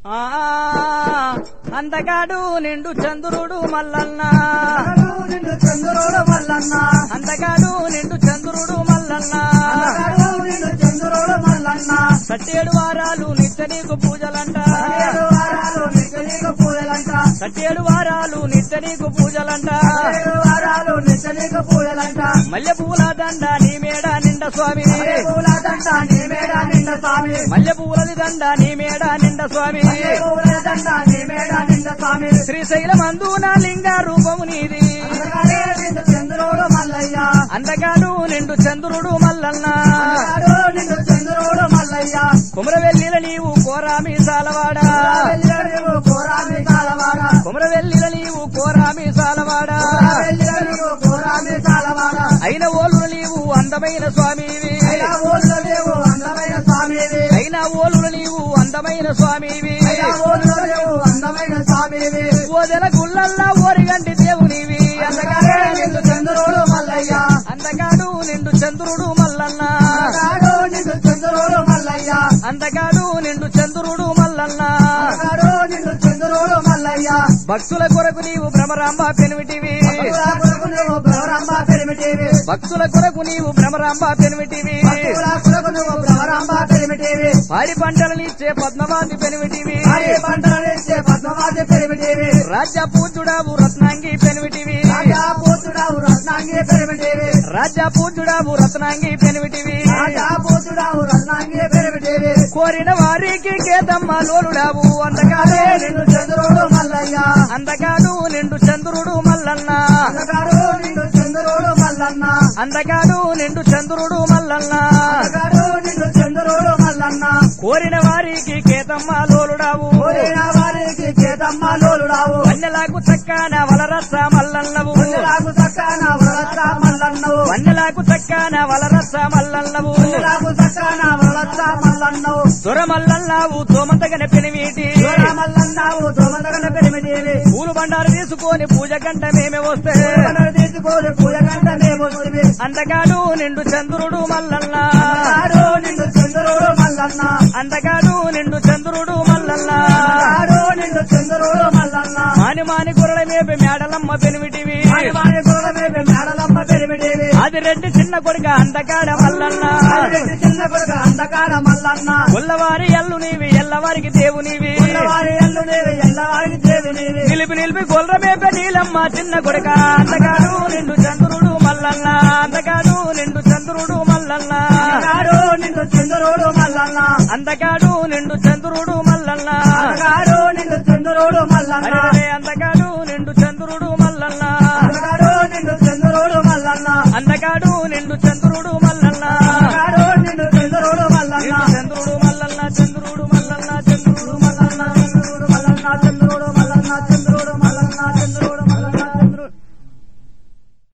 ఆ అందగాడు నిండు చంద్రుడు మల్లన్న నిండు చంద్రుడు మల్లన్న అందగాడు నిండు చంద్రుడు మల్లన్న నిండు చంద్రుడు మల్లన్న సట్టేడు వారాలు నిత్య నీకు పూజలంట ఏడు వారాలు నిత్య నీకు పూజలంట సట్టేడు వారాలు నిత్య నీకు పూజలంట ఏడు వారాలు నిత్య నీకు పూజలంట మల్లె పూల దండ నీ మేడ నిండ స్వామి పూల దండ నీ మేడ నిండ స్వామి మల్లె పూలది దండ నీ మేడ నిండ స్వామి పూల దండ నీ మేడ నిండ స్వామి శ్రీశైలమందున లింగ రూపము నీది అందుకనే నిండు చంద్రుడు మల్లయ్య అందగాడు నిండు చంద్రుడు మల్లన్న అందుకాడు నిండు చంద్రుడు మల్లయ్య కుమరవెల్లిల నీవు కోరామి సాలవాడ వెళ్ళిరడు కోరామి కాలవాడ కుమరవెల్లిల నీవు కోరామి సాలవాడ వెళ్ళిరడు కోరామి కాలవాడ అయిన ఓలు నీవు అందమైన స్వామివి అయినా ఊళ్ళో లేవు అందమైన స్వామివి అయిన ఓలు నీవు అందమైన స్వామివి అయినా ఊళ్ళో లేవు అందమైన స్వామివి ఓదెల గుళ్ళల్లా ఓరిగంటి దేవునివి అందుకనే నిండు చంద్రుడు మల్లయ్య అందగాడు నిండు చంద్రుడు మల్లన్న అందుకాడు నిండు చంద్రుడు మల్లయ్య అందగాడు నిండు చంద్రుడు మల్లన్న అందుకాడు నిండు చంద్రుడు మల్లయ్య భక్తుల కొరకు నీవు భ్రమరాంబ పెనిమిటివి భక్తుల కొరకు నువ్వు భ్రమరాంబ పెరిమిటివి భక్తుల కొరకు నీవు భ్రమరాంబ పెనిమిటివి భక్తుల కొరకు నువ్వు భ్రమరాంబ పెరిమిటివి పాడి పంటలనిచ్చే పద్మవాది పెనిమిటివి అరే పంటలనిచ్చే పద్మవాది పెరిమిటివి రాజ్య పూజుడావు రత్నాంగి పెనిమిటివి రాజా పోతుడావు రత్నాంగి పెరిమిటివి రాజ్య పూజుడావు రత్నాంగి పెనిమిటివి రాజా పోతుడావు రత్నాంగి పెరిమిటివి కోరిన వారికి కేతమ్మ లోలుడావు అందుకనే అందగాడు నిన్ను చంద్రుడు మల్లయ్య అందగాడు నిండు చంద్రుడు మల్లన్న అందుకాడు నిన్ను చంద్రుడు మల్లన్న అందగాడు నిండు చంద్రుడు మల్లన్న అందుకాడు నిన్ను చంద్రుడు మల్లన్న కోరిన వారికి కేతమ్మ లోలుడావు కోరిన వారికి చేతమ్మ లోలుడావు వన్నెలకు చక్కన వలరస మల్లన్నవు నాకు సక్కన వరలత్త మల్లన్నవు వన్నెలకు చక్కన వలరస మల్లన్నవు నాకు సక్కన వరలత్త మల్లన్నవు దొరమల్లన్నావు తోమంతగన పెనివీటి దూర మల్లన్నావు దోమదగన పెరిమిదేవి పూలు బండారు తీసుకొని పూజ గంట మేమే వస్తే పూలను తీసుకోని పూజ గంట మేము వస్తుంది అందగాడు నిండు చంద్రుడు మల్లన్న నాడు నిన్ను చంద్రుడు మల్లన్న అందగాడు నిండు చంద్రుడు మల్లన్న నాడు నిన్ను చంద్రుడు మల్లన్న మాని మాని గుర్రల మేపే మేడలమ్మ పెనివిటివి వాడి వాడి గుర్ర మేపే మేడలమ్మ పెరిమిదేవి అది రెడ్డి చిన్న కొడుక అందగాడ మల్లన్న ఆదిరెడ్డి చిన్న కొడుకు అంధకార మల్లన్న ఉల్లవారి ఎల్లు నీవి ఎల్లవారికి దేవునివి ఉన్నవారి ఎల్లు నీవి ఎల్లవారికి దేవి నీవి నిలిపి నిలిపి గొల్ల మేపే నీలమ్మ చిన్న కొడుక అందగాడు నిండు చంద్రుడు మల్లన్న అందగాడు నిండు చంద్రుడు మల్లన్న నాడు నిన్ను చంద్రుడు మల్లన్న అందగాడు నిండు చంద్రుడు మల్లన్న నాడు నిన్ను చంద్రుడు మల్లన్న